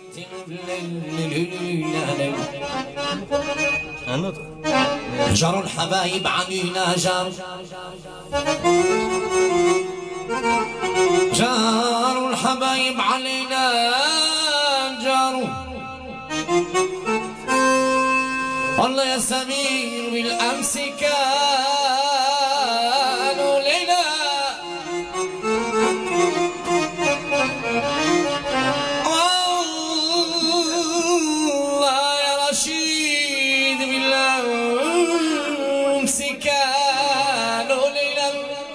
جروا الحبايب عنينا جار جاروا الحبايب علينا جاروا والله يا سمير بالامس كانوا لنا والله يا رشيد بالامس كانوا لنا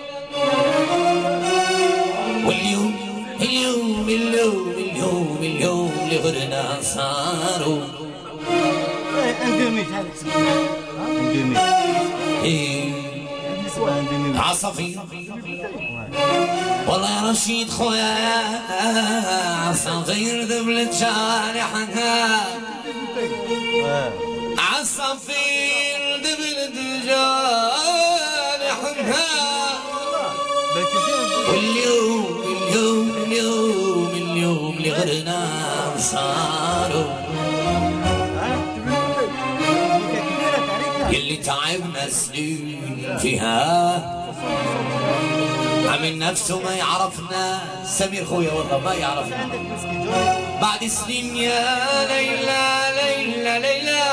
واليوم اليوم اليوم اليوم اليوم لغرنا صاروا اندوميت هذا اسمه اندوميت إيه اسمه اندوميت عصافير والله يا رشيد خويا عصافير ذبلت جارحها عصافير ذبلت جارحها واليوم اليوم اليوم اليوم لغرنا صاروا اللي تعبنا سنين فيها عمل نفسه ما يعرفنا سمير خويا والله ما يعرفنا بعد سنين يا ليلى ليلى ليلى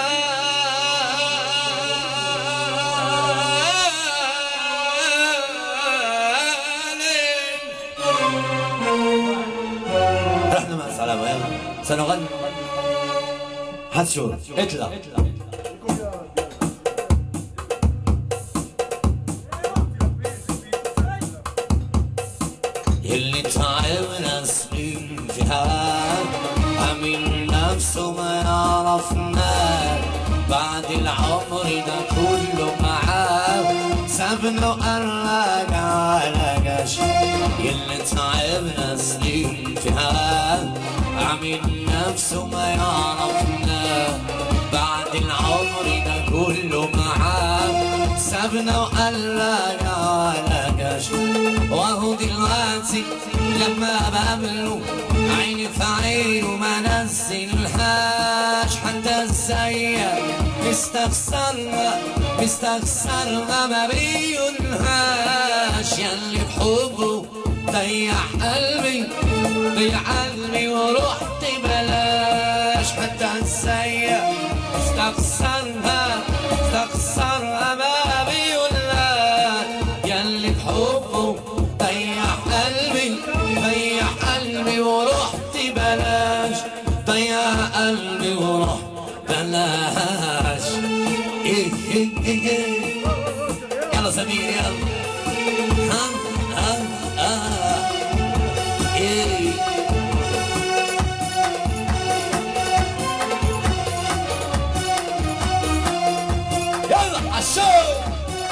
رحنا مع السلامة يلا سنغني هات شو اطلع اللي تعبنا سنين فيها عمل نفسه ما يعرفنا بعد العمر ده كله معاه سابنا وقال على قش اللي تعبنا سنين فيها عمل نفسه ما يعرفنا بعد العمر ده كله معاه سابنا وقال على قش وهو دلوقتي لما بقابله عيني في عينه ما نزلهاش حتى السيء مستخسرها مستخسرها ما بيقولهاش ياللي بحبه ضيع قلبي ضيع قلبي ورحت بلاش حتى السيء مستخسرها مستخسرها ما بيقولهاش ياللي بحبه ضيع قلبي ضيع قلبي ورحت بلاش ضيع قلبي ورحت بلاش إيه إيه إيه إيه. يلا سمير يلا ها ها ها إيه يلا عالشوق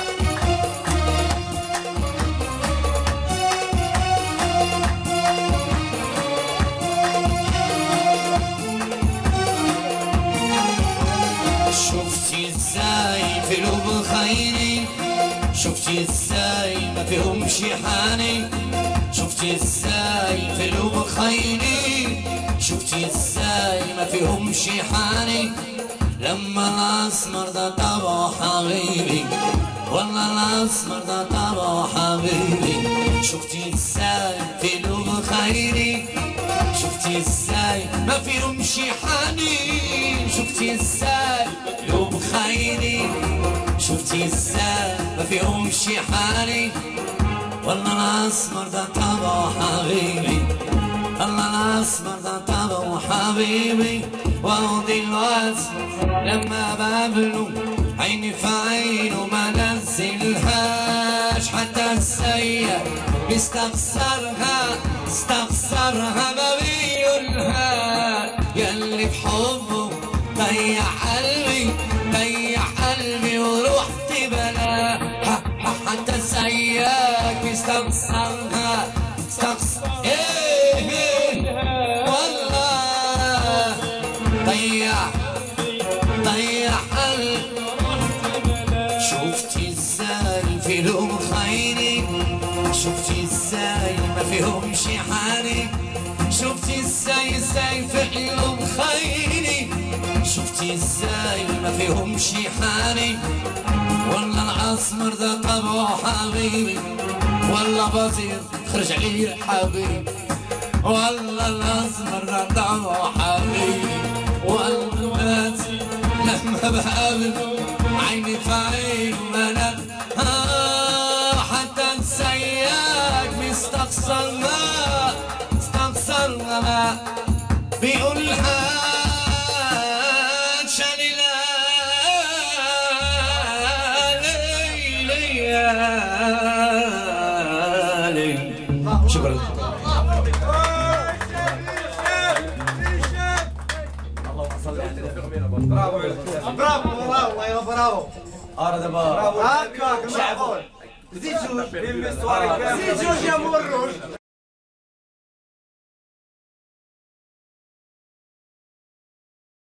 شفتي ازاي في قلوب خيري شفتي ازاي ما فيهمش حاني شفتي ازاي في قلوب خيري شفتي ازاي ما فيهمش حاني لما الاسمر ده طبعه حبيبي والله الاسمر ده طبعه حبيبي شفتي ازاي في قلوب خيري شفتي ازاي ما فيهمش حنين شفتي ازاي يوم خيري شفتي ازاي ما فيهمش حنين والله الاسمر ده طبعه حبيبي الله الاسمر ده طبعه حبيبي وهو دلوقتي لما بقابله عيني في عينه ما نزلهاش حتى السيء مستخسرها استخسرها ما بيقولها ياللي بحبه ضيع قلبي ضيع قلبي ورحت بلا ح- ح- حتى سياك استخسرها استخسر ايه إيه. والله ضيع ضيع قلبي شفتي ازاي في لهم خيري شفتي ازاي ما فيهمش حالي شفتي ازاي ازاي ازاي في يوم خيري شفتي ازاي ما فيهم شي حالي والله العصمر ذاق ابو حبيبي والله بصير خرج علي حبيبي والله الاسمر ذاق ابو حبيبي والله باتي لما بقابل عيني في عين وانا آه حتى السياق مستخسر ما مستخسر ما بيقول حاجة ليالي شكرا برافو والله يا برافو برافو هكاك معقول زيد جوج زيد جوج يا مروج